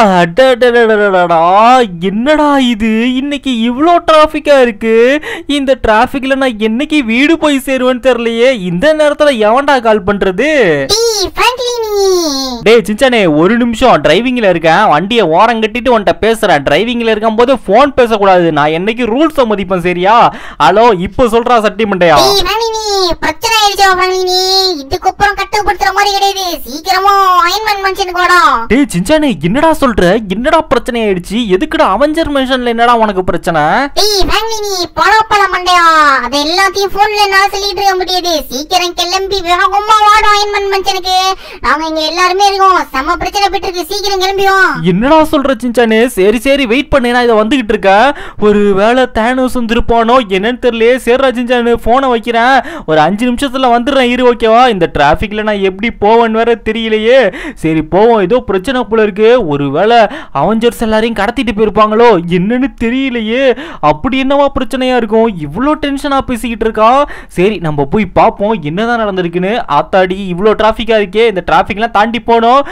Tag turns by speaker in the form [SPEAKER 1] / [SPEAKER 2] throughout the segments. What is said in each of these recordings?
[SPEAKER 1] அடடடடடடா என்னடா இது இன்னைக்கு இவ்வளோ டிராஃபிக்கா இருக்கு இந்த டிராஃபிக்ல நான் என்னைக்கு வீடு போய் சேருவேன்னு தெரியலையே இந்த நேரத்துல எவன்டா கால் பண்றது
[SPEAKER 2] டேய் ஃப்ராங்க்லினி
[SPEAKER 1] டேய் சின்சானே ஒரு நிமிஷம் டிரைவிங்ல இருக்கேன் வண்டியை ஓரம் கட்டிட்டு உன்கிட்ட பேசுறேன் டிரைவிங்ல இருக்கும் போது ஃபோன் பேசக்கூடாது நான் என்னைக்கு ரூல்ஸை மதிப்பேன் சரியா ஹலோ இப்போ சொல்றா சட்டி மண்டையா
[SPEAKER 2] டேய் ஃப்ராங்க்லினி பிரச்சனை ஆயிடுச்சா ஃப்ராங்க்லினி இதுக்கப்புறம் கட்டுப்படுத்துற மாதிரி கிடையாது சீக்கிரமா அயன்மேன் மனுஷனுக்கு வாடா
[SPEAKER 1] டேய் சின்சானே என்னடா சொல்ற என்னடா பிரச்சனை ஆயிடுச்சு எதுக்குடா அவெஞ்சர் மென்ஷன்ல என்னடா உனக்கு பிரச்சனை
[SPEAKER 2] டேய் ஃப்ராங்க்லினி பழப்பழ மண்டையா அது எல்லாத்தையும் போன்ல என்னால சொல்லிட்டு இருக்க முடியாது சீக்கிரம் கிளம்பி வேகமா வாடா அயன்மேன் மனுஷனுக்கு நாங்க இங்க எல்லாருமே இருக்கோம் செம்ம பிரச்சனை போயிட்டு இருக்கு சீக்கிரம் கிளம்பி வா
[SPEAKER 1] என்னடா சொல்ற சின்சானே சரி சரி வெயிட் பண்ணு நான் இதை வந்துகிட்டு இருக்கேன் ஒரு வேளை தேனோஸ் வந்திருப்பானோ என்னன்னு தெரியலையே சரிடா சின்சானு போனை வைக்கிறேன் ஒரு அஞ்சு நிமிஷத்துல வந்துடுறேன் இரு ஓகேவா இந்த டிராஃபிக்ல நான் எப்படி போவேன்னு வேற தெரியலையே சரி போவோம் ஏதோ பிரச்சனை போல இருக்கு ஒரு வேளை அவஞ்சர்ஸ் எல்லாரையும் கடத்திட்டு போயிருப்பாங்களோ என்னன்னு தெரியலையே அப்படி என்னவா பிரச்சனையா இருக்கும் இவ்வளோ டென்ஷனா பேசிக்கிட்டு இருக்கா சரி நம்ம போய் பார்ப்போம் என்னதான் நடந்திருக்குன்னு ஆத்தாடி இவ்வளோ டிராஃபிக்கா இருக்கே இந்த டிராஃபிக்லாம் தாண்டி போனோம்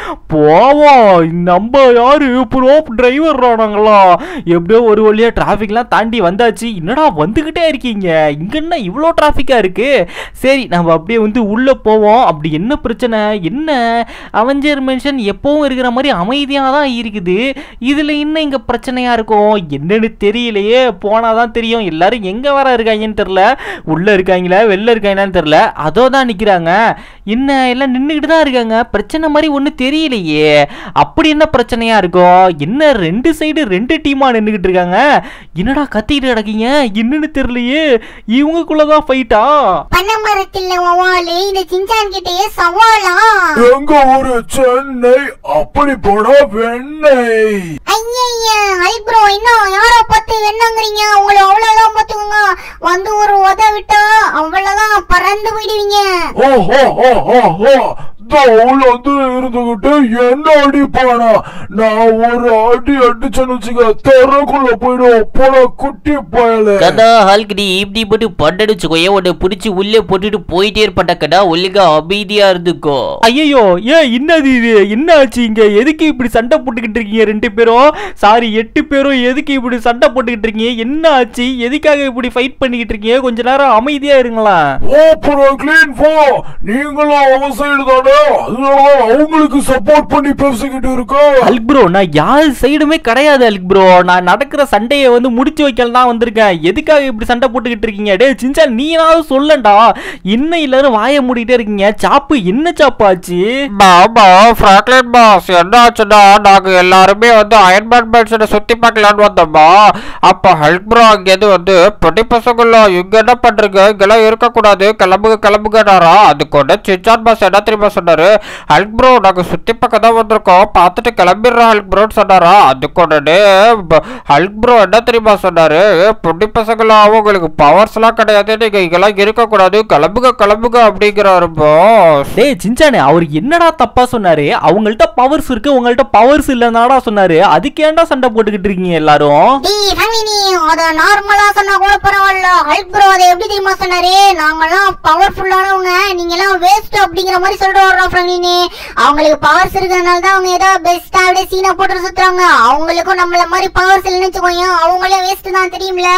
[SPEAKER 1] போவோம் நம்ம யாரு ப்ரோ டிரைவர் நாங்களா எப்படியோ ஒரு வழியா டிராஃபிக்லாம் தாண்டி வந்தாச்சு என்னடா வந்துகிட்டே இருக்கீங்க இங்க என்ன இவ்வளோ டிராஃபிக்கா இருக்கு சரி நம்ம அப்படியே வந்து உள்ள போவோம் அப்படி என்ன பிரச்சனை என்ன அவஞ்சர் மென்ஷன் எப்பவும் இருக்கிற மாதிரி அமைதியாக தான் இருக்குது இதுல என்ன இங்க பிரச்சனையா இருக்கும் என்னன்னு தெரியலையே போனாதான் தெரியும் எல்லாரும் எங்க வர இருக்காங்கன்னு தெரியல உள்ள இருக்காங்களா வெளில இருக்காங்களான்னு தெரியல அதோ தான் நிக்கிறாங்க என்ன எல்லாம் நின்றுக்கிட்டு தான் இருக்காங்க பிரச்சனை மாதிரி ஒன்றும் தெரியலையே அப்படி என்ன பிரச்சனையா இருக்கும் என்ன ரெண்டு சைடு ரெண்டு டீமா நின்றுக்கிட்டு இருக்காங்க என்னடா கத்திக்கிட்டு கிடக்கீங்க என்னன்னு தெரியலையே இவங்களுக்குள்ளதான் ஃபைட்டா
[SPEAKER 2] பனைமரத்தில் ஒவ்வாலு இந்த சிஞ்சான் கிட்டயே சவாலா
[SPEAKER 3] எங்க ஊரு சென்னை அப்படி போனா வெண்ணெய்
[SPEAKER 2] ஐயய்ய ஐப்ரோ இன்னும் யார பார்த்து என்னங்கிறீங்க உங்களை அவ்வளவுதான் பார்த்துக்கோங்க வந்து ஒரு உத விட்டா அவ்வளவுதான் பறந்து போயிடுவீங்க
[SPEAKER 3] ஓஹோ ஹோ ஹோ ஹோ தவுல வந்து இருந்துகிட்டு என்ன அடிப்பானா நான் ஒரு அடி அடிச்சேன்னு வச்சுக்க தெருக்குள்ள போயிடுவோம் போட குட்டி பயல
[SPEAKER 4] கதா ஹால்கடி இப்படி போட்டு பட்டடிச்சுக்கோ ஏன் உன்னை பிடிச்சி உள்ளே போட்டுட்டு போயிட்டே இருப்பட்ட கடா ஒழுங்கா அமைதியா இருந்துக்கோ
[SPEAKER 1] ஐயோ ஏன் என்னது இது என்ன ஆச்சு இங்க எதுக்கு இப்படி சண்டை போட்டுக்கிட்டு இருக்கீங்க ரெண்டு பேரும் சாரி எட்டு பேரும் எதுக்கு இப்படி சண்டை போட்டுக்கிட்டு இருக்கீங்க என்ன ஆச்சு எதுக்காக இப்படி ஃபைட் பண்ணிக்கிட்டு இருக்கீங்க கொஞ்ச நேரம் அமைதியா இருங்களா
[SPEAKER 3] ஓ ப்ரோக்ளீன் போ நீங்களும் அவன் சைடு தானே அதனால அவங்களுக்கு சப்போர்ட் பண்ணி பேசிக்கிட்டு இருக்கோம்
[SPEAKER 1] அல்க் ப்ரோ நான் யார் சைடுமே கிடையாது அல்க் ப்ரோ நான் நடக்கிற சண்டையை வந்து முடிச்சு வைக்கலாம் தான் வந்திருக்கேன் எதுக்காக இப்படி சண்டை போட்டுக்கிட்டு இருக்கீங்க டே சின்சா நீனாவது சொல்லண்டா இன்னும் எல்லாரும் வாயை மூடிட்டே இருக்கீங்க சாப்பு என்ன சாப்பு ஆச்சு
[SPEAKER 5] ஆமா ஃப்ராங்க்லின் பாஸ் என்ன ஆச்சுன்னா நாங்க எல்லாருமே வந்து அயன்மேன் மேன்ஷனை சுத்தி பார்க்கலான்னு வந்தோமா அப்ப ஹெல்ப் ப்ரோ அங்கேருந்து வந்து பொடி பசங்களா இங்க என்ன பண்றீங்க இங்கெல்லாம் இருக்கக்கூடாது கிளம்புங்க கிளம்புங்கனாரா அதுக்கு உடனே சிச்சான் பாஸ் என்ன தெரியுமா சொன்னாரு ஹெல்ப் ப்ரோ நாங்க சுத்தி பக்கம் தான் வந்திருக்கோம் பார்த்துட்டு கிளம்பிடுறோம் ஹெல்ப் ப்ரோன்னு சொன்னாரா அதுக்கு உடனே ஹெல்ப் ப்ரோ என்ன தெரியுமா சொன்னாரு "ஏய், பொடி பசங்களா உங்களுக்கு பவர்ஸ் எல்லாம் கிடையாது நீங்க இங்கெல்லாம் இருக்கக்கூடாது கிளம்புங்க கிளம்புங்க அப்படிங்கிறாரு பாஸ்
[SPEAKER 1] டேய் சின்சானே அவர் என்னடா தப்பா சொன்னாரு அவங்கள்ட்ட பவர்ஸ் இருக்கு உங்கள்ட்ட பவர்ஸ் இல்லைனாடா சொன்னாரு அதுக்கு ஏன்டா சண்டை போட்டுக்கிட்டு இருக்கீங்க எல்லாரும்
[SPEAKER 2] டேய் ஃபேமிலி அத நார்மலா சொன்னா கூட பரவாயில்ல ஹல்க் ப்ரோ அதை எப்படி தெரியுமா சொன்னாரு நாங்கெல்லாம் பவர்ஃபுல்லானவங்க நீங்க எல்லாம் வேஸ்ட் அப்படிங்கிற மாதிரி சொல்லிட்டு வர்றோம் ஃபேமிலி அவங்களுக்கு பவர்ஸ் இருக்கிறதுனால தான் அவங்க ஏதோ பெஸ்டா அப்படியே சீனா போட்டு சுத்துறாங்க அவங்களுக்கும் நம்மள மாதிரி பவர்ஸ் இல்லைன்னு வச்சுக்கோங்க அவங்களே வேஸ்ட் தான் தெரியும்ல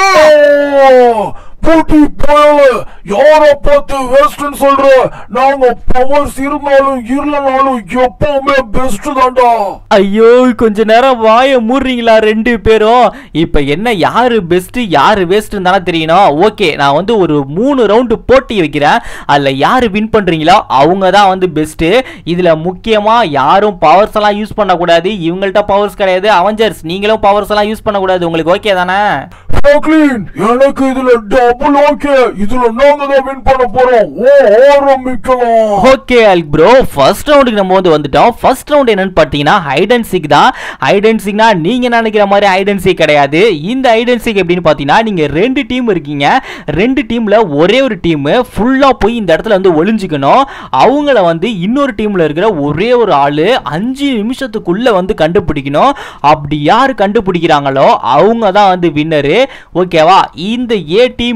[SPEAKER 3] ஓ பூட்டி போயல யார பார்த்து வேஸ்ட்னு சொல்ற நாங்க பவர்ஸ் இருந்தாலும் இல்லனாலும் எப்பவுமே பெஸ்ட் தான்டா
[SPEAKER 1] ஐயோ கொஞ்ச நேரம் வாயை மூடுறீங்களா ரெண்டு பேரும் இப்ப என்ன யாரு பெஸ்ட் யாரு வேஸ்ட் தானே தெரியணும் ஓகே நான் வந்து ஒரு மூணு ரவுண்டு போட்டி வைக்கிறேன் அதுல யாரு வின் பண்றீங்களோ அவங்க தான் வந்து பெஸ்ட் இதுல முக்கியமா யாரும் பவர்ஸ் எல்லாம் யூஸ் பண்ணக்கூடாது இவங்கள்ட்ட பவர்ஸ் கிடையாது அவஞ்சர்ஸ் நீங்களும் பவர்ஸ் எல்லாம் யூஸ் பண்ணக்கூடாது உங்களுக்கு ஓகே தானே
[SPEAKER 3] ஃப்ராங்க்லின் எனக்கு இதுல டபுள் ஓகே இதுல நாங்க தான் வின் பண்ண போறோம் ஓ ஆரம்பிக்கலாம்
[SPEAKER 1] ஓகே அல்க் ப்ரோ ஃபர்ஸ்ட் ரவுண்டுக்கு நம்ம வந்து வந்துட்டோம் ஃபர்ஸ்ட் ரவுண்ட் என்னன்னு பார்த்தீங்கன்னா ஹைட் அண்ட் சீக் தான் ஹைட் அண்ட் சீக்னா நீங்க நினைக்கிற மாதிரி ஹைட் அண்ட் சீக் கிடையாது இந்த ஹைட் அண்ட் சீக் எப்படின்னு பார்த்தீங்கன்னா நீங்க ரெண்டு டீம் இருக்கீங்க ரெண்டு டீம்ல ஒரே ஒரு டீம் ஃபுல்லா போய் இந்த இடத்துல வந்து ஒளிஞ்சுக்கணும் அவங்கள வந்து இன்னொரு டீம்ல இருக்கிற ஒரே ஒரு ஆளு அஞ்சு நிமிஷத்துக்குள்ள வந்து கண்டுபிடிக்கணும் அப்படி யார் கண்டுபிடிக்கிறாங்களோ அவங்க தான் வந்து வின்னரு ஓகேவா இந்த ஏ டீம்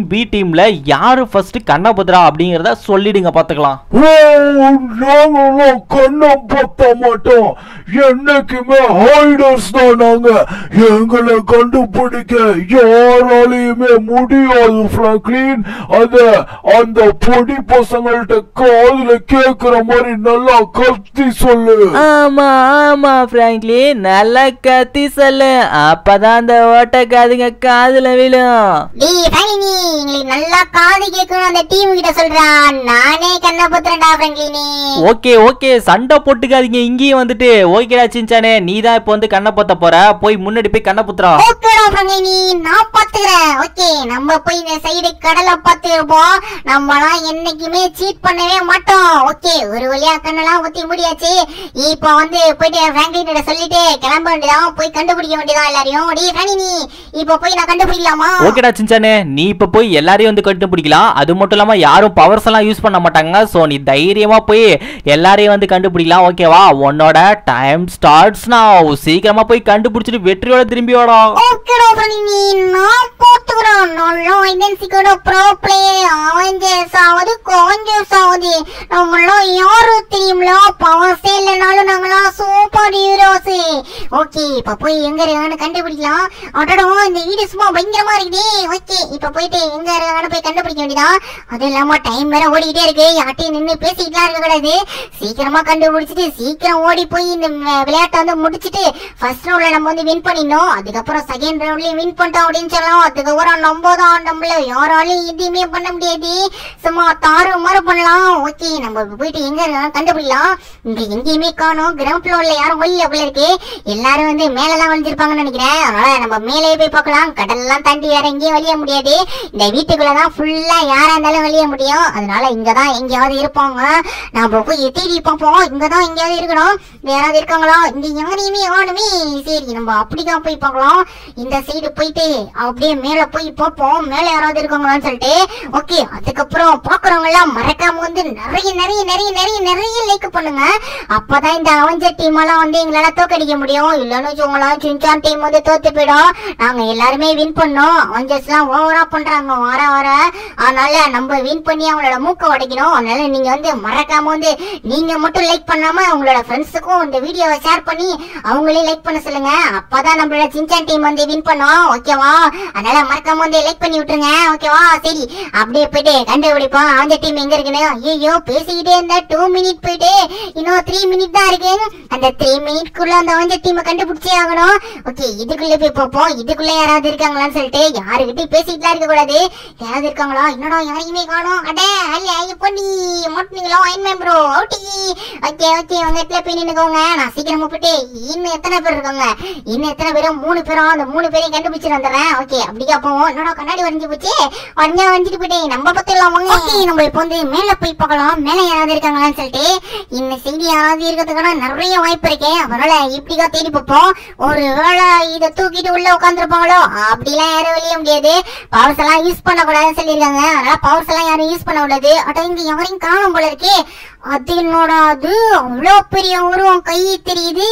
[SPEAKER 1] பி டீம்ல யாரு ஃபர்ஸ்ட் கண்ணபுத்ரா அப்படிங்கறத சொல்லிடுங்க பாத்துக்கலாம்
[SPEAKER 3] ஓ நாங்கெல்லாம் கண்ணம் பத்த மாட்டோம் என்னைக்குமே ஹைடர்ஸ் தான் நாங்க எங்களை கண்டுபிடிக்க யாராலையுமே முடியாது பிராங்க்லின் அத அந்த பொடி பசங்கள்ட்ட காதுல கேக்குற மாதிரி நல்லா கத்தி சொல்லு
[SPEAKER 1] ஆமா ஆமா பிராங்க்லி நல்லா கத்தி சொல்லு அப்பதான் அந்த ஓட்டக்காதுங்க காதுல விழும்
[SPEAKER 2] டேய் ஃபைனி எங்களுக்கு நல்லா காது கேட்கணும் அந்த டீம் கிட்ட சொல்றான் நானே கண்ணபுத்திரன்டா ஃப்ரெண்ட்லினி
[SPEAKER 1] ஓகே ஓகே சண்டை போட்டுக்காதீங்க இங்கேயும் வந்துட்டு ஓகேடா சின்சானே நீ தான் இப்போ வந்து கண்ணை பொத்த போற போய் முன்னாடி போய் கண்ணை புத்துறா
[SPEAKER 2] ஓகேடா ஃப்ரெண்ட்லினி நான் பாத்துக்கிறேன் ஓகே நம்ம போய் இந்த சைடு கடலை பார்த்து இருப்போம் நம்மலாம் என்னைக்குமே சீட் பண்ணவே மாட்டோம் ஓகே ஒரு வழியா கண்ணெல்லாம் ஊத்தி முடியாச்சு இப்போ வந்து போயிட்டு ஃப்ராங்க்லின் கிட்ட சொல்லிட்டு கிளம்ப வேண்டியதான் போய் கண்டுபிடிக்க வேண்டியதான் எல்லாரையும் டேய் ஃப்ரெண்ட்லினி இப்போ போய் நான் கண்டுபிடிக்கலாமா
[SPEAKER 1] ஓகேடா சின்சானே நீ இப்போ போய் எல்லாரையும் வந்து கண்டுபிடிக்கலாம் அது மட்டும் இல்லாம யாரும் பவர்ஸ் எல்லாம் யூஸ் பண்ண மாட்டாங்க ஸோ நீ தைரியமா போய் எல்லாரையும் வந்து கண்டுபிடிக்கலாம் ஓகேவா உன்னோட டைம் ஸ்டார்ட்ஸ் நான் சீக்கிரமா போய் கண்டுபிடிச்சிட்டு வெற்றியோட திரும்பி வாடா
[SPEAKER 2] ஓகேடா ஃப்ரெண்ட்லினி நான் பாத்துக்கிறேன் நல்லா ஐடென்சிக்கோட ப்ரோ பிளேயர் அவெஞ்சர்ஸ் ஆகுது காஞ்சர்ஸ் ஆகுது நம்மளாம் யாரும் தெரியுங்களா பவர்ஸே இல்லைனாலும் நாங்களாம் சூப்பர் ஹீரோஸ் ஓகே இப்போ போய் எங்க இருக்காங்கன்னு கண்டுபிடிக்கலாம் அடடோ இந்த வீடு சும்மா பயங்கரமா இருக்குதே ஓகே இப்போ போயிட்டு எங்க இருக்காங்கன்னு போய் கண்டுபிடிக்க வேண்டியதான் அது இல்லாம டைம் வேற ஓடிக்கிட்டே இருக்கு யார்ட்டையும் நின்று பேசிக்கிட்டுலாம் இருக்க கூடாது சீக்கிரமா கண்டுபிடிச்சிட்டு சீக்கிரம் ஓடி போய் இந்த வி- விளையாட்டை வந்து முடிச்சிட்டு ஃபர்ஸ்ட் ரவுண்ட்ல நம்ம வந்து வின் பண்ணிடணும் அதுக்கப்புறம் செகண்ட் ரவுண்ட்லயும் வின் பண்ணிட்டோம் அப்படின்னு சொல்லலாம் அதுக்கப்புறம் நம்ம தான் நம்மள யாராலையும் எதுவுமே பண்ண முடியாது சும்மா தாறு மாறு பண்ணலாம் ஓகே நம்ம இப்ப போயிட்டு எங்க இருக்காங்க கண்டுபிடிக்கலாம் இங்க எங்கேயுமே காணோம் கிரவுண்ட் ஃப்ளோர்ல யாரும் ஒளியில போல இருக்கு எல்லாரும் வந்து மேலதான் வளைஞ்சிருப்பாங்கன்னு நினைக்கிறேன் அதனால நம்ம மேலே போய் பார்க்கலாம் கடல்லாம் தாண்டி வேற எங்கேயும் வெளிய முடியாது இந்த வீட்டுக்குள்ளதான் ஃபுல்லா யாரா இருந்தாலும் வெளிய முடியும் அதனால இங்கதான் எங்கேயாவது இருப்பாங்க நாம போய் தேடி பார்ப்போம் இங்கதான் எங்கேயாவது இருக்கணும் யாராவது இருக்காங்களா இங்க யாரையுமே காணுமே சரி நம்ம அப்படிதான் போய் பார்க்கலாம் இந்த சைடு போயிட்டு அப்படியே மேல போய் பார்ப்போம் மேல யாராவது இருக்காங்களான்னு சொல்லிட்டு ஓகே அதுக்கப்புறம் பாக்குறவங்க எல்லாம் மறக்காம வந்து நிறைய நிறைய நிறைய நிறைய நிறைய லைக் பண்ணுங்க அப்பதான் இந்த அவஞ்சர் டீம் எல்லாம் வந்து எங்களால தோக்கடிக்க முடியும் இல்லைன்னு வச்சுக்கோங்களேன் சின்சான் டீம் வந்து தோத்து போயிடும் நாங்க எல்லாருமே வின் பண்ணோம் அவஞ்சர்ஸ் எல்லாம் ஓவரா பண்றாங்க வர வர அதனால நம்ம வின் பண்ணி அவங்களோட மூக்க உடைக்கணும் அதனால நீங்க வந்து மறக்காம வந்து நீங்க மட்டும் லைக் பண்ணாம உங்களோட ஃப்ரெண்ட்ஸுக்கும் இந்த வீடியோவை ஷேர் பண்ணி அவங்களையும் லைக் பண்ண சொல்லுங்க அப்பதான் நம்மளோட சின்சான் டீம் வந்து வின் பண்ணோம் ஓகேவா அதனால மறக்காம வந்து லைக் பண்ணி விட்டுருங்க ஓகேவா சரி அப்படியே போயிட்டு கண்டுபிடிப்போம் அந்த டீம் எங்க இருக்குன்னு ஐயோ பேசிக்கிட்டே இருந்தா டூ மினிட் போயிட்டு இன்னும் த்ரீ மினிட் தான் இருக்கு அந்த த்ரீ மினிட்குள்ள அந்த வந்து டீமை கண்டுபிடிச்சே ஆகணும் ஓகே இதுக்குள்ள போய் பார்ப்போம் இதுக்குள்ள யாராவது இருக்காங்களான்னு சொல்லிட்டு யாருக்கிட்டையும் பேசிட்டுலாம் இருக்க கூடாது யாராவது இருக்காங்களா என்னடா யாரையுமே காணோம் அடே அல்ல இப்போ நீ மாட்டுனீங்களா அயன்மேன் ப்ரோ ஓட்டி ஓகே ஓகே உங்க இடத்துல போய் நின்னுக்கோங்க நான் சீக்கிரமா போயிட்டு இன்னும் எத்தனை பேர் இருக்காங்க இன்னும் எத்தனை பேரும் மூணு பேரும் அந்த மூணு பேரையும் கண்டுபிடிச்சிட்டு வந்துடுறேன் ஓகே அப்படிக்கா போவோம் என்னடா கண்ணாடி வரைஞ்சு போச்சு வரைஞ்சா வரைஞ்சிட்டு போயிட்டேன் நம்ம பத்திரலாம் வாங்க ஓகே நம்ம இப்போ வந்து மேல போய் பார்க்கலாம் மேல யாராவது இருக்காங்களான்னு சொல்லிட்டு இந்த செய்தி யாராவது இருக்கிறதுக்கான நிறைய வாய்ப்பு இருக்கு அதனால இப்படிக்கா தேடி பார்ப்போம் ஒரு வேளை இதை தூக்கிட்டு உள்ள உட்காந்துருப்பாங்களோ அப்படிலாம் யாரும் வெளிய முடியாது பவர்ஸ் எல்லாம் யூஸ் பண்ண கூடாதுன்னு சொல்லியிருக்காங்க அதனால பவர்ஸ் எல்லாம் யாரும் யூஸ் பண்ண கூடாது அட இங்க யாரையும் காணும் போல இருக்கே அது என்னோட அது அவ்வளோ பெரிய உருவம் கை தெரியுது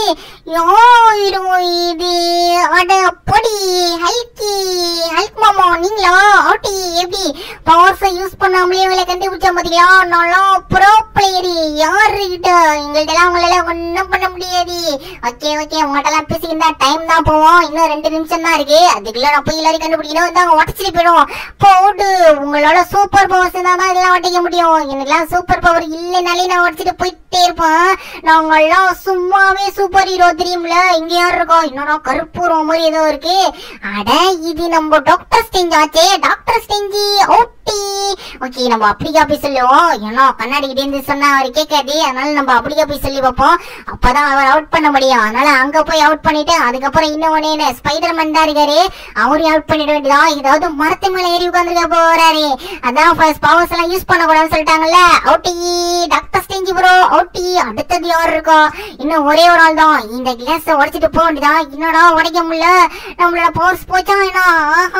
[SPEAKER 2] யாரும் இது அட பொடி ஹல்கி ஹல்க் மாமா நீங்களா ஆட்டி எப்படி பவர்ஸை யூஸ் பண்ணாமலே வேலை கண்டுபிடிச்சா பாத்தீங்களா நல்லா ப்ரோ பிளேயர் யாரு கிட்ட எங்கள்கிட்ட உங்களால ஒன்றும் பண்ண முடியாது ஓகே ஓகே உங்கள்கிட்ட எல்லாம் பேசிக்கிட்டா டைம் தான் போவோம் இன்னும் ரெண்டு நிமிஷம் தான் இருக்கு அதுக்குள்ள நான் போய் எல்லாரும் கண்டுபிடிக்கணும் இந்தாங்க உடச்சிட்டு போயிடும் போடு உங்களோட சூப்பர் பவர்ஸ் இருந்தா தான் இதெல்லாம் உடைக்க முடியும் எனக்குலாம் சூப்பர் பவர் இல்லைனாலே நான் உடச்சிட்டு போயிட்டே இருப்பேன் நாங்கெல்லாம் சும்மாவே சூப்பர் ஹீரோ தெரியும்ல இங்க யார் இருக்கோம் என்னடா கருப்பூரம் மாதிரி ஏதோ இருக்கு அட இது நம்ம டாக்டர் ஸ்டேஞ்ச் ஆச்சே டாக்டர் ஸ்டேஞ்சி ஓட்டி ஓகே நம்ம அப்படிக்கா போய் சொல்லுவோம் ஏன்னா கண்ணாடி கிட்ட இருந்து சொன்னா அவர் கேட்காது அதனால நம்ம அப்படிக்கா போய் சொல்லி வைப்போம் அப்பதான் அவர் அவுட் பண்ண முடியும் அதனால அங்க போய் அவுட் பண்ணிட்டு அதுக்கப்புறம் இன்னொன்னு என்ன ஸ்பைடர் மேன் தான் இருக்காரு அவரையும் அவுட் பண்ணிட வேண்டியதா ஏதாவது மரத்து மேல ஏறி உட்காந்துருக்க போறாரு அதான் ஃபர்ஸ்ட் பவர்ஸ் எல்லாம் யூஸ் பண்ணக்கூடாதுன்னு சொல்லிட்டாங்கல்ல அவுட்டி டாக்டர் ஸ்டேஞ்சி ப்ரோ அவுட்டி அடுத்தது யார் இருக்கா இன்னும் ஒரே ஒரு ஆள் தான் இந்த கிளாஸ் உடைச்சிட்டு போக வேண்டியதா என்னடா உடைக்க முடியல நம்மளோட பவர்ஸ் போச்சா என்ன ஆஹா அப்படி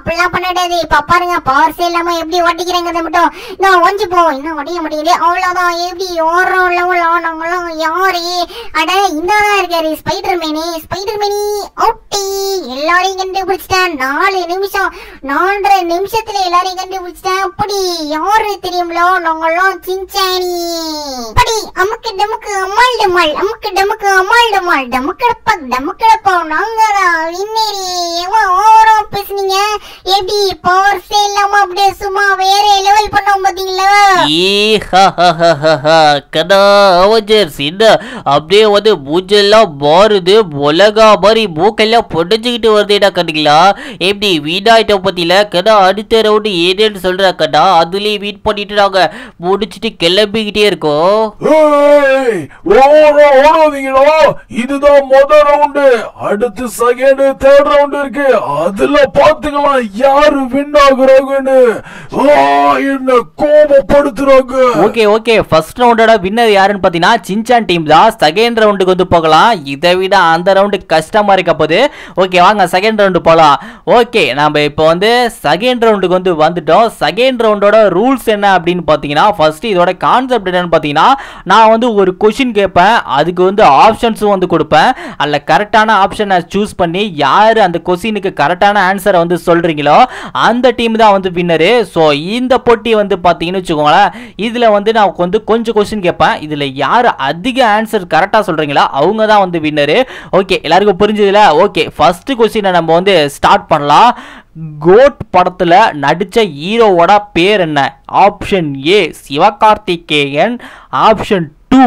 [SPEAKER 2] அப்படிலாம் பண்ணாடாது இப்ப பாருங்க பவர்ஸே இல்லாம எப்படி ஓட்டிக்கிறாங்க மட்டும் நான் ஒஞ்சு போ இன்னும் ஒட்டிக்க மாட்டேங்குது அவ்வளவுதான் எப்படி ஓடுறோம் லெவலாம் நாங்களாம் யாரு அட இந்தாதான் இருக்காரு ஸ்பைடர் மேனி ஸ்பைடர் மேனி அவுட்டி எல்லாரையும் கண்டுபிடிச்சிட்டேன் நாலு நிமிஷம் நாலரை நிமிஷத்துல எல்லாரையும் கண்டுபிடிச்சிட்டேன் அப்படி யாரு தெரியுங்களோ நாங்கெல்லாம் சிஞ்சானி அப்படி அமுக்கு டமுக்கு அம்மாள் டமாள் அமுக்கு டமுக்கு அம்மாள் டமாள் டமுக்கடப்பா டமுக்கடப்பா நாங்க தான் வின்னேரி எவன் ஓவரம் பேசுனீங்க எப்படி பவர்ஸே இல்லாம அப்படியே சும்மா வேற லெவல் பண்ணோம் பாத்தீங்களா
[SPEAKER 4] ஏ ஹா ஹா ஹா ஹா ஹா கதா அவஜர்ஸ் என்ன அப்படியே வந்து மூஞ்செல்லாம் மாறுது உலகா மாதிரி மூக்கெல்லாம் பொடிச்சுக்கிட்டு வருதேடா கண்டிங்களா எப்படி வீடாயிட்ட பத்தியில கதா அடுத்த ரவுண்டு ஏதேன்னு சொல்றா கதா அதுலயே வீட் பண்ணிட்டு நாங்க முடிச்சுட்டு கிளம்பிக்கிட்டே இருக்கோம்
[SPEAKER 3] ஏய், ஓட ஓடாதீங்களா இதுதான் முத ரவுண்டு அடுத்து செகண்ட் தேர்ட் ரவுண்ட் இருக்கு அதுல பாத்துக்கலாம் யாரு வின் ஆகுறாங்கன்னு ஆ, என்ன கோபப்படுத்துறாங்க
[SPEAKER 1] ஓகே ஓகே ஃபர்ஸ்ட் ரவுண்டோட வின்னர் யாருன்னு பார்த்தீங்கன்னா சின்சான் டீம் தான் செகண்ட் ரவுண்டுக்கு வந்து போகலாம் இதை விட அந்த ரவுண்டு கஷ்டமா இருக்க போது ஓகே வாங்க செகண்ட் ரவுண்டு போகலாம் ஓகே நம்ம இப்போ வந்து செகண்ட் ரவுண்டுக்கு வந்து வந்துட்டோம் செகண்ட் ரவுண்டோட ரூல்ஸ் என்ன அப்படின்னு பார்த்தீங்கன்னா ஃபர்ஸ்ட் இதோட கான்செப்ட் என்னன்னு பார்த்தீங்கன்னா நான் வந்து ஒரு கொஷின் கேட்பேன் அதுக்கு வந்து ஆப்ஷன்ஸும் வந்து கொடுப்பேன் அதில் கரெக்டான ஆப்ஷனை சூஸ் பண்ணி யார் அந்த கொஷினுக்கு கரெக்டான ஆன்சரை வந்து சொல்கிறீங்களோ அந்த டீம் தான் வந்து வின்னரு ஸோ இந்த போட்டி வந்து பார்த்தீங்கன்னு வச்சுக்கோங்களேன் இதில் வந்து நான் வந்து கொஞ்சம் கொஸ்டின் கேட்பேன் இதில் யார் அதிக ஆன்சர் கரெக்டாக சொல்கிறீங்களா அவங்க தான் வந்து வின்னரு ஓகே எல்லாருக்கும் புரிஞ்சதுல ஓகே ஃபஸ்ட்டு கொஸ்டினை நம்ம வந்து ஸ்டார்ட் பண்ணலாம் கோட் படத்தில் நடித்த ஹீரோவோட பேர் என்ன option A Sivakarthikeyan option two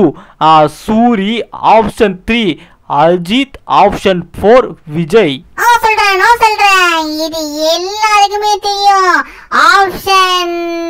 [SPEAKER 1] Soori option three Ajith option four Vijay
[SPEAKER 2] ஆ சொல்றேன் நான் சொல்றேன் இது எல்லாருக்குமே தெரியும் ஆப்ஷன்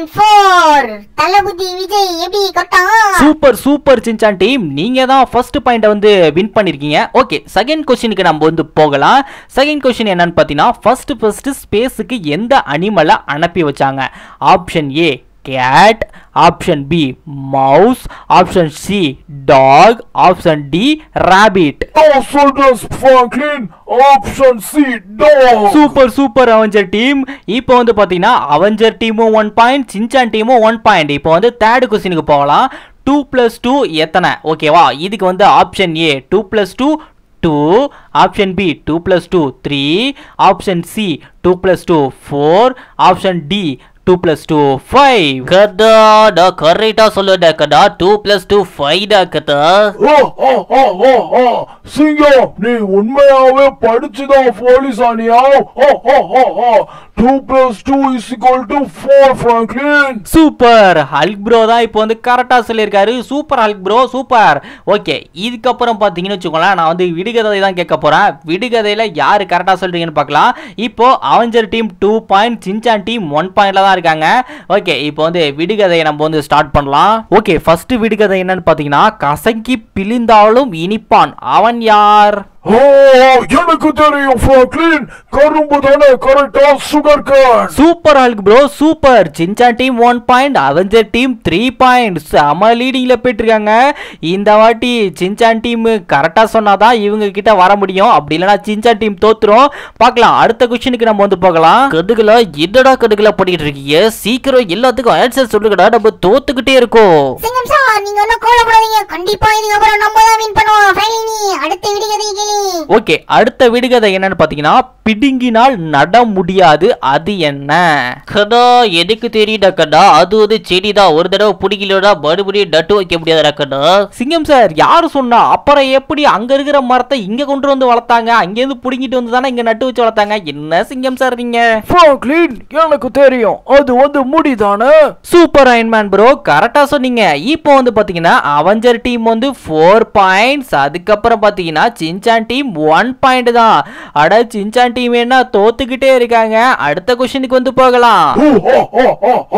[SPEAKER 2] ஃபோர் தளபதி விஜய் எப்படி கொட்டா
[SPEAKER 1] சூப்பர் சூப்பர் சின்சான் டீம் நீங்க தான் ஃபர்ஸ்ட் பாயிண்ட வந்து வின் பண்ணிருக்கீங்க ஓகே செகண்ட் கொஸ்டினுக்கு நம்ம வந்து போகலாம் செகண்ட் கொஸ்டின் என்னன்னு பார்த்தீங்கன்னா ஃபர்ஸ்ட் ஃபர்ஸ்ட் ஸ்பேஸுக்கு எந்த அனிமலை அனுப்பி வச்சாங்க option A cat option B mouse option C dog option D rabbit
[SPEAKER 3] நான் சொல்றேன் Franklin option C dog
[SPEAKER 1] super super avenger team இப்போ வந்து பார்த்தீங்கன்னா அவெஞ்சர் டீமும் ஒன் பாயிண்ட் சின்சான் டீமும் ஒன் பாயிண்ட் இப்போ வந்து தேர்ட் கொஸ்டினுக்கு போகலாம் டூ ப்ளஸ் டூ எத்தனை ஓகேவா இதுக்கு வந்து option A two plus two two option B two plus two three option C two plus two four option D two plus two five
[SPEAKER 4] கதா டா கரெக்டா சொல்லுடா கதா டூ பிளஸ் டூ ஃபைவ் டா கதா
[SPEAKER 3] ஓ ஓ ஓ ஓ ஓ சிங்கம் நீ உண்மையாவே படிச்சுதான் போலீஸ் ஆனியா ஓ ஓ ஓ ஓ two plus two is equal to four Franklin
[SPEAKER 1] super Hulk bro தான் இப்போ வந்து கரெக்டாக சொல்லியிருக்காரு super Hulk bro super okay இதுக்கப்புறம் பார்த்தீங்கன்னு வச்சுக்கோங்களேன் நான் வந்து விடுகதை தான் கேட்க போகிறேன் விடுகதையில் யார் கரெக்டாக சொல்கிறீங்கன்னு பார்க்கலாம் இப்போ avenger team two point Shinchan team one பாயிண்டில் தான் இருக்காங்க ஓகே இப்போ வந்து விடுகதையை நம்ம வந்து ஸ்டார்ட் பண்ணலாம் ஓகே ஃபர்ஸ்ட் விடுகதை என்னன்னு பார்த்தீங்கன்னா கசங்கி பிழிந்தாலும் இனிப்பான் அவன் யார்
[SPEAKER 3] ஓ எனக்கு தெரியும் ஃப்ராங்க்லின் கரும்பு தானே கரெக்டா sugar cane
[SPEAKER 1] super Hulk bro super Shinchan team one point avenger team three point செம லீடிங்கில் போயிட்டுருக்காங்க இந்த வாட்டி சின்சான் டீம் கரெக்டாக சொன்னாதான் இவங்க கிட்ட வர முடியும் அப்படி இல்லைனா சின்சான் டீம் தோத்துரும் பார்க்கலாம் அடுத்த கொஸ்டினுக்கு நம்ம வந்து போகலாம்
[SPEAKER 4] கதுகளா என்னடா கதுகளா பண்ணிட்டு இருக்கீங்க சீக்கிரம் எல்லாத்துக்கும் ஆன்சர் சொல்லுங்கடா நம்ம தோத்துக்கிட்டே இருக்கோம்
[SPEAKER 2] சிங்கம் சார் நீங்க ஒன்றும் கோலப்படாதீங்க கண்டிப்பா இதுக்கப்புறம் நம்ம தான் வின் பண்ணுவோம் ஃபைனலி அடுத்த விடுகதை கேளு
[SPEAKER 1] ஓகே அடுத்த விடுகதை என்னன்னு பார்த்தீங்கன்னா பிடுங்கினால் நட முடியாது அது என்ன
[SPEAKER 4] கதா எனக்கு தெரியுடா கண்ணா அது வந்து செடிதான் ஒரு தடவை பிடிக்கலடா மறுபடியும் நட்டு வைக்க முடியாதுடா கண்ணா
[SPEAKER 1] சிங்கம் சார் யாரு சொன்னா அப்புறம் எப்படி அங்க இருக்கிற மரத்தை இங்க கொண்டு வந்து வளர்த்தாங்க அங்கேருந்து புடுங்கிட்டு வந்து தானே இங்க நட்டு வச்சு வளர்த்தாங்க என்ன சிங்கம் சார் நீங்க
[SPEAKER 5] ஃப்ராங்க்லின் எனக்கு தெரியும் அது வந்து முடிதானே
[SPEAKER 1] சூப்பர் அயன்மேன் ப்ரோ கரெக்டாக சொன்னீங்க இப்போ வந்து பார்த்தீங்கன்னா அவஞ்சர் டீம் வந்து ஃபோர் பாயிண்ட்ஸ் அதுக்கப்புறம் பார்த்தீங்கன்னா சின்சான் டீம் ஒன் பாயிண்ட் தான் அட சின்சான் டீம் என்ன தோத்துக்கிட்டே இருக்காங்க அடுத்த கொஸ்டினுக்கு வந்து போகலாம்
[SPEAKER 3] ஓ ஓ ஓ ஓ ஓ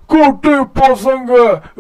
[SPEAKER 3] குட்டி பசங்க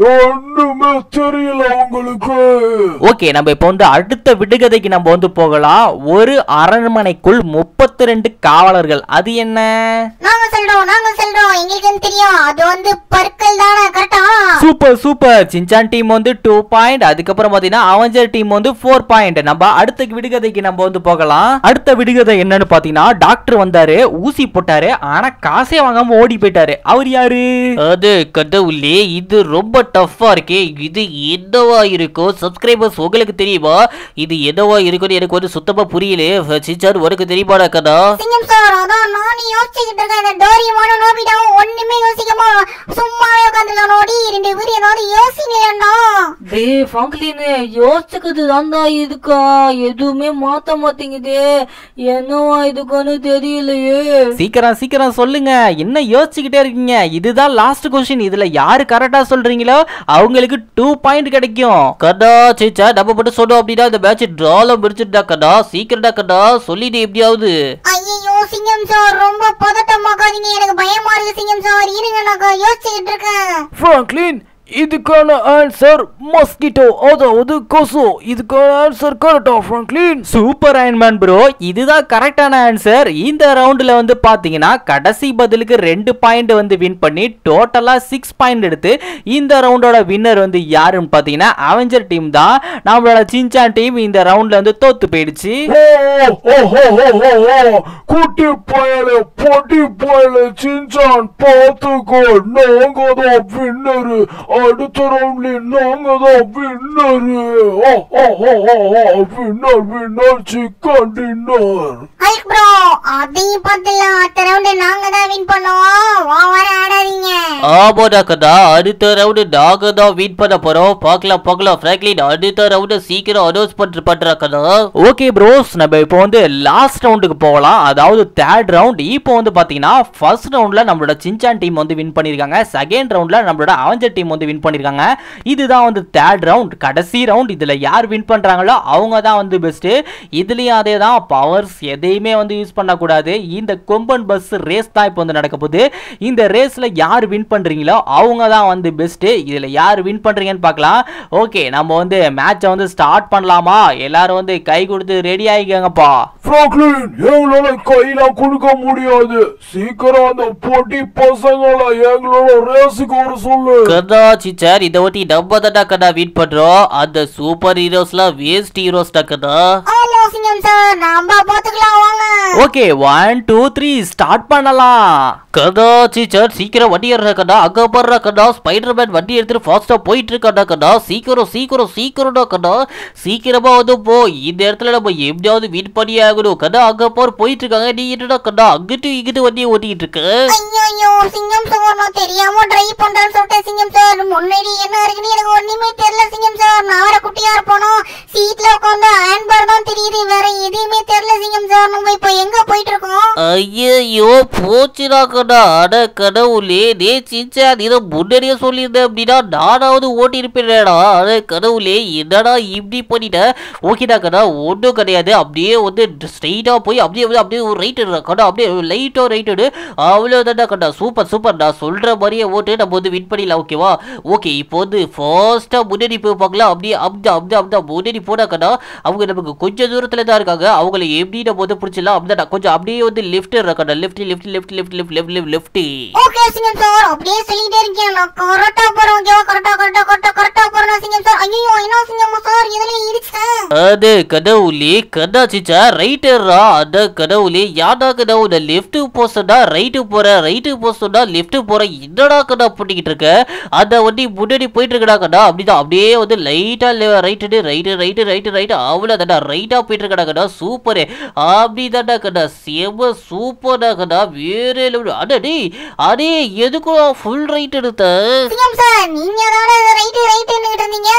[SPEAKER 3] ஒண்ணுமே தெரியல உங்களுக்கு
[SPEAKER 1] ஓகே நம்ம இப்போ வந்து அடுத்த விடுகதைக்கு நம்ம வந்து போகலாம் ஒரு அரண்மனைக்குள் முப்பத்தி ரெண்டு காவலர்கள் அது என்ன
[SPEAKER 2] நாங்க சொல்றோம் நாங்க சொல்றோம் எங்களுக்கு வந்து தெரியும் அது வந்து பற்கள் தானே கரெக்டா
[SPEAKER 1] சூப்பர் சூப்பர் சின்சான் டீம் வந்து டூ பாயிண்ட் அதுக்கப்புறம் பாத்தீங்கன்னா அவஞ்சர் டீம் வந்து ஃபோர் பாயிண்ட் நம்ம அடுத்த விடுகதைக்கு நம்ம வந்து போகலாம் அடுத்த விடுகதை என்னன்னு பாத்தீங்கன்னா டாக்டர் வந்தாரு ஊசி போட்டாரு ஆனா காசே வாங்காம ஓடி போயிட்டாரு அவர் யாரு
[SPEAKER 4] அது கடவுளே இது ரொம்ப டஃப்பா இருக்கே இது என்னவா இருக்கும் சப்ஸ்கிரைபர்ஸ் உங்களுக்கு தெரியுமா இது என்னவா இருக்கும்னு எனக்கு வந்து சுத்தமா புரியல சிச்சார் உனக்கு தெரியுமாடா கதா
[SPEAKER 2] சிங்கம் சார் அதான் நானும் யோசிச்சுக்கிட்டு இருக்கேன் இந்த டோரிமானும் நோபிட்டாவும் ஒண்ணுமே யோசிக்காம சும்மாவே உட்காந்துருக்கான் நோடி ரெண்டு பேரும் ஏதாவது யோசிக்கலையா
[SPEAKER 6] டேய் ஃப்ராங்க்லின் யோசிச்சுக்கிறது தான்டா இதுக்கா எதுவுமே மாத்த மாட்டேங்குதே என்னவா இதுக்குன்னு தெரியலையே
[SPEAKER 1] சீக்கிரம் சீக்கிரம் சொல்லுங்க என்ன யோசிச்சுக்கிட்டே இருக்கீங்க இதுதான் லாஸ்ட் கொஸ்டின் இதுல யாரு கரெக்டா சொல்றீங்களோ அவங்களுக்கு டூ பாயிண்ட் கிடைக்கும்
[SPEAKER 4] கதா சிச்சா நம்ம மட்டும் சொன்னோம் அப்படின்னா இந்த மேட்ச் டிரால முடிச்சிட்டா கதா சீக்கிரம்டா கதா சொல்லிடு எப்படியாவது
[SPEAKER 2] ஐயோ சிங்கம் சார் ரொம்ப பதட்டமாக்காதீங்க எனக்கு பயமா இருக்கு சிங்கம் சார் இருங்க நான் யோசிச்சுக்கிட்டு இருக்கேன்
[SPEAKER 5] ஃப்ராங்க்லின் இதுக்கான ஆன்சர் மஸ்கிட்டோ அதாவது கொசு இதுக்கான ஆன்சர் கரெக்டா ஃப்ராங்க்லின்
[SPEAKER 1] சூப்பர் அயன்மேன் ப்ரோ இதுதான் கரெக்டான ஆன்சர் இந்த ரவுண்டில் வந்து பார்த்தீங்கன்னா கடைசி பதிலுக்கு ரெண்டு பாயிண்ட் வந்து வின் பண்ணி டோட்டலாக சிக்ஸ் பாயிண்ட் எடுத்து இந்த ரவுண்டோட வின்னர் வந்து யாருன்னு பார்த்தீங்கன்னா அவெஞ்சர் டீம் தான் நம்மளோட சின்சான் டீம் இந்த ரவுண்டில் வந்து தோத்து போயிடுச்சு
[SPEAKER 3] ஓ, ஓ, ஓ, ஓ, ஓ, ஓ. குட்டி பயல பொட்டி பயல சின்சான் பார்த்துக்கோ நாங்க தான் வின்னரு அடுத்த ரவுண்ட்ல நாங்க தான் வின்னரு ஓ ஓ ஓ ஓ ஓ winner winner chicken dinner
[SPEAKER 2] Hulk bro அதையும் பார்த்துலாம் அடுத்த ரவுண்டு நாங்க தான் வின் பண்ணுவோம் வா வர ஆடாதீங்க
[SPEAKER 4] ஆமாடா கதா அடுத்த ரவுண்டு நாங்க தான் வின் பண்ண போறோம் பார்க்கலாம் பார்க்கலாம் ஃப்ராங்க்லின் அடுத்த ரவுண்டு சீக்கிரம் அனௌன்ஸ் பண்ற பண்றா கதா
[SPEAKER 1] ஓகே ப்ரோஸ் நம்ம இப்போ வந்து லாஸ்ட் ரவுண்டுக்கு போகலாம் அதாவது தேர்ட் ரவுண்ட் இப்போ வந்து பார்த்தீங்கன்னா ஃபர்ஸ்ட் ரவுண்டில் நம்மளோட சின்சான் டீம் வந்து வின் பண்ணியிருக்காங்க செகண்ட் ரவுண்டில் நம்மளோட அவஞ்சர் டீம் வந்து வின் பண்ணியிருக்காங்க இதுதான் வந்து தேர்ட் ரவுண்ட் கடைசி ரவுண்ட் இதில் யார் வின் பண்ணுறாங்களோ அவங்க தான் வந்து பெஸ்ட்டு இதுலேயும் அதே தான் பவர்ஸ் எதையுமே வந்து யூஸ் பண்ணக்கூடாது இந்த கொம்பன் பஸ் ரேஸ் தான் இப்போ வந்து நடக்க போகுது இந்த ரேஸில் யார் வின் பண்ணுறீங்களோ அவங்க தான் வந்து பெஸ்ட்டு இதில் யார் வின் பண்ணுறீங்கன்னு பார்க்கலாம் ஓகே நம்ம வந்து மேட்சை வந்து ஸ்டார்ட் பண்ணலாமா எல்லாரும் வந்து கை கொடுத்து ரெடி ஆகிக்கங்கப்பா
[SPEAKER 3] ஃப்ராங்க்லின் எங்களால கையெல்லாம் கொடுக்க முடியாது சீக்கிரம் அந்த பொட்டி பசங்களை எங்களோட ரேஸுக்கு வர சொல்லு
[SPEAKER 4] கதா சிச்சார் இதை ஒட்டி நம்ம தான்டா கதா வின் பண்றோம் அந்த சூப்பர் ஹீரோஸ்லாம் வேஸ்ட் ஹீரோஸ்டா கதா
[SPEAKER 2] ஆமா சிங்கம் சார் நாம பாத்துக்கலாம் வாங்க
[SPEAKER 1] okay one two three start பண்ணலாம்
[SPEAKER 4] கதா சிச்சார் சீக்கிரம் வண்டி ஏறுற கதா அங்க போடுற கதா ஸ்பைடர்மேன் வண்டி எடுத்துட்டு ஃபாஸ்டா போயிட்டு இருக்காடா கதா சீக்கிரம் சீக்கிரம் சீக்கிரம்டா கதா சீக்கிரமா வந்து போ இந்த இடத்துல நம்ம எப்படியாவது வின் பண்ணி ஆகணும் கதா அங்க போற போயிட்டு இருக்காங்க நீ என்னடா கதா அங்கிட்டு இங்கிட்டு வண்டியை ஓட்டிட்டு இருக்க
[SPEAKER 2] ஐயோ சிங்கம் சார் நான் தெரியாம டிரைவ் பண்றேன்னு சொல்லிட்டேன் சிங்கம் சார் முன்னாடி என்ன இருக்குன்னு எனக்கு ஒண்ணுமே தெரியல சிங்கம் சார் நான் வேற குட்டியா இருப்போனும் சீட்ல உட்காந்து ஹேண்ட் பார் தான் தெரியுது வேற எதுவுமே தெரியல சிங்கம் சார் நம்ம இப்போ எங்க போயிட்டு இருக்கோம்
[SPEAKER 4] ஐயோ போச்சுடா கண்ணா அட கடவுளே டே சிச்சா நீ தான் முன்னாடியே சொல்லியிருந்த அப்படின்னா நானாவது ஓட்டி இருப்பேன்டா அட கடவுளே என்னடா இப்படி பண்ணிட்ட ஓகேடா கண்ணா ஒன்றும் கிடையாது அப்படியே வந்து ஸ்ட்ரைட்டா போய் அப்படியே வந்து அப்படியே ஒரு ரைட் கண்ணா அப்படியே லைட்டோ ரைட்டு அவ்வளோதான்டா கண்ணா சூப்பர் சூப்பர் நான் சொல்ற மாதிரியே ஓட்டு நம்ம வந்து வின் பண்ணிடலாம் ஓகேவா ஓகே இப்போ வந்து ஃபர்ஸ்டா முன்னாடி போய் பார்க்கலாம் அப்படியே அப்படி அப்படி அப்படி முன்னாடி போனா கண்ணா அவங்க நமக்கு கொஞ்சம் தூரத்துல தான் இருக்காங்க அவங்கள எப்படி நம்ம வந்து பிடிச்சிடலாம் அப்படிதான் கொஞ்சம் அப்படியே வந்து லிஃப்ட் இருக்கா lift lift lift lift lift lift lift lift
[SPEAKER 2] okay சிங்கம் சார் அப்படியே சொல்லிட்டே இருக்கேன் நான் கரெக்டா போறேன் ஓகேவா கரெக்டா கரெக்டா கரெக்டா கரெக்டா போறேன் சிங்கம் சார் ஐயோ என்ன சிங்கம் சார் இதுல இடிச்சேன்
[SPEAKER 4] அது கடவுளே கதாச்சிச்சா ரைட்டரா அத கடவுளே யாடா கடவுள் லெஃப்ட் போஸ்டா ரைட்டு போற ரைட்டு போஸ்டா லெஃப்ட் போற என்னடா கடா பண்ணிக்கிட்டு இருக்க அந்த வண்டி முன்னாடி போயிட்டு இருக்கடா கடா அப்படிதான் அப்படியே வந்து லைட்டா right right right right right அவ்வளோதாடா ரைட்டா போயிட்டு இருக்கடா கடா சூப்பரு அப்படிதான்டா கடா செம சூப்பர்டா கடா வேற level. அட டேய் அடே எதுக்குடா ஃபுல் ரைட் எடுத்த
[SPEAKER 2] சிங்கம் சார் நீங்க தானே ரைட்டு ரைட்டுன்னு இருந்தீங்க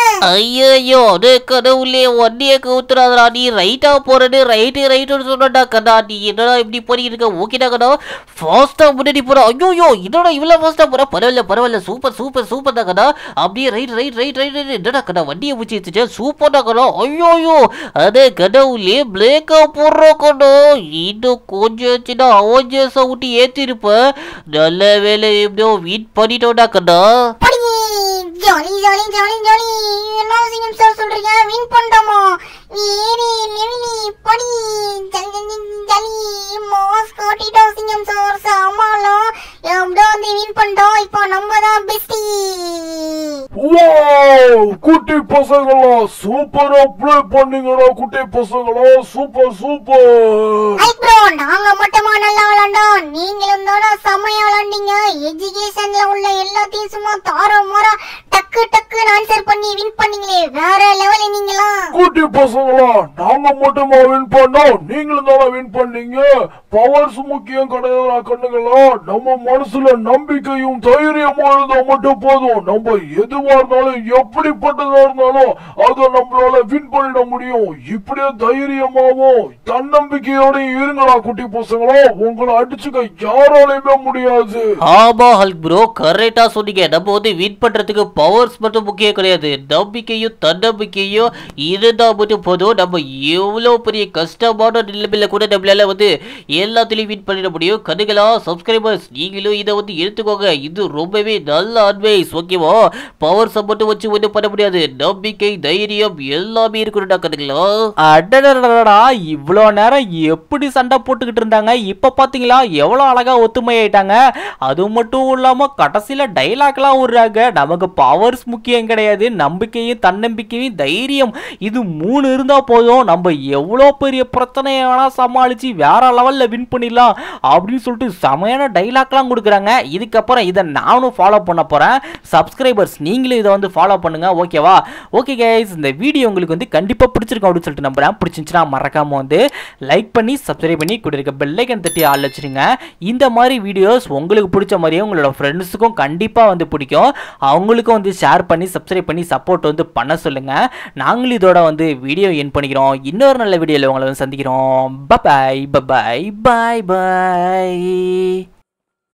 [SPEAKER 4] ஐயோ அடே கடவுளே வண்டியை கவுத்துறாதடா நீ ரைட்டா போறது ரைட்டு ரைட்டுன்னு சொன்னடா கண்ணா நீ என்னடா இப்படி பண்ணிட்டு இருக்க ஓகேடா கண்ணா ஃபாஸ்டா முன்னாடி போற ஐயோ என்னடா இவ்வளவு ஃபாஸ்டா போற பரவாயில்ல பரவாயில்ல சூப்பர் சூப்பர் சூப்பர் தான் கண்ணா அப்படியே right right right right right என்னடா கண்ணா வண்டியை பிடிச்சி வச்சுட்டு சூப்பர்டா கண்ணா ஐயோ அதே கடவுளே பிரேக்கா போடுறோம் கண்ணா இன்னும் கொஞ்சம் சின்ன அவஞ்சேச விட்டு ஏத்திருப்ப அப்ப நல்ல வேலை எப்படியோ வீட் பண்ணிட்டோம்டா கண்ணா
[SPEAKER 2] படி ஜாலி ஜாலி ஜாலி ஜாலி என்ன சிங்கம் சார் சொல்றீங்க வின் பண்ணிட்டோமா ஏறி நெவிலி படி ஜலி ஜலி ஜலி மாஸ் காட்டிட்டோம் சிங்கம் சார் சமாளம் எப்படியோ வந்து வின் பண்ணிட்டோம் இப்போ நம்ம தான் பெஸ்டி
[SPEAKER 3] வாவ் குட்டி பசங்களா சூப்பரா ப்ளே பண்ணீங்கடா குட்டி பசங்களா சூப்பர் சூப்பர்
[SPEAKER 2] ஐ ப்ரோ நாங்க மட்டுமா நல்லா விளாண்டோம் நீங்களும் தானே செம்மையா விளாண்டீங்க எஜுகேஷன்ல உள்ள எல்லாத்தையும் சும்மா தாறுமாறா டக்கு டக்குன்னு ஆன்சர் பண்ணி வின் பண்ணீங்களே வேற லெவல் நீங்களா
[SPEAKER 3] குட்டி பசங்களா நாங்க மட்டுமா வின் பண்ணோம் நீங்களும் தானே வின் பண்ணீங்க பவர்ஸ் முக்கியம் கிடையாதுடா கண்ணுங்களா நம்ம மனசுல நம்பிக்கையும் தைரியமும் இருந்தா மட்டும் போதும் நம்ம எதுவா இருந்தாலும் எப்படிப்பட்டதா இருந்தாலும் அதை நம்மளால வின் பண்ணிட முடியும் இப்படியே தைரியமாவும் தன்னம்பிக்கையோடயும் இருங்களா குட்டி பசங்களா உங்களை அடிச்சுக்க யாராலையுமே முடியாது
[SPEAKER 4] ஆமா ஹல்க் ப்ரோ கரெக்டா சொன்னீங்க நம்ம வந்து வின் பண்றதுக்கு பவர்ஸ் மட்டும் முக்கியம் கிடையாது நம்பிக்கையும் தன்னம்பிக்கையும் இருந்தா மட்டும் போதும் நம்ம எவ்வளவு பெரிய கஷ்டமான நிலைமையில கூட நம்மளால வந்து எல்லாத்துலயும் வின் பண்ணிட முடியும் கண்ணுகளா சப்ஸ்கிரைபர்ஸ் நீங்களும் இதை வந்து எடுத்துக்கோங்க இது ரொம்பவே நல்ல அட்வைஸ் ஓகேவா பவர்ஸ் மட்டும் வச்சு ஒன்றும் பண்ண முடியாது நம்பிக்கை தைரியம் எல்லாமே இருக்கணும்டா கண்ணுங்களா
[SPEAKER 1] அடடடடா இவ்வளோ நேரம் எப்படி சண்டை போட்டுக்கிட்டு இருந்தாங்க இப்போ பார்த்தீங்களா எவ்வளோ அழகா ஒத்துமையாயிட்டாங்க அது மட்டும் இல்லாமல் கடைசியில் டைலாக்லாம் விடுறாங்க நமக்கு பவர்ஸ் முக்கியம் கிடையாது நம்பிக்கையும் தன்னம்பிக்கையும் தைரியம் இது மூணு இருந்தால் போதும் நம்ம எவ்வளோ பெரிய பிரச்சனையை வேணால் சமாளித்து வேற லெவலில் வின் பண்ணிடலாம் அப்படின்னு சொல்லிட்டு செமையான டைலாக்லாம் கொடுக்குறாங்க இதுக்கப்புறம் இதை நானும் ஃபாலோ பண்ண போகிறேன் சப்ஸ்கிரைபர்ஸ் நீங்களும் இதை வந்து ஃபாலோ பண்ணுங்க ஓகேவா ஓகே கைஸ் இந்த வீடியோ உங்களுக்கு வந்து கண்டிப்பாக பிடிச்சிருக்கும் அப்படின்னு சொல்லிட்டு நம்புறேன் பிடிச்சிருந்துச்சுன்னா மறக்காம வந்து லைக் பண்ணி சப்ஸ்கிரைப் பண்ணி கூட இருக்க பெல்லைக்கன் தட்டி ஆள் வச்சிருங்க இந்த மாதிரி வீடியோஸ் உங்களுக்கு பிடிச்ச மாதிரியே உங்களோட ஃப்ரெண்ட்ஸுக்கும் கண்டிப்பாக வந்து பிடிக்கும் அவங்களுக்கும் வந்து ஷேர் பண்ணி சப்ஸ்கிரைப் பண்ணி சப்போர்ட் வந்து பண்ண சொல்லுங்க நாங்களும் இதோட வந்து வீடியோ என் பண்ணிக்கிறோம் இன்னொரு நல்ல வீடியோவில் உங்களை வந்து சந்திக்கிறோம் பபாய் பபாய் பாய் பாய்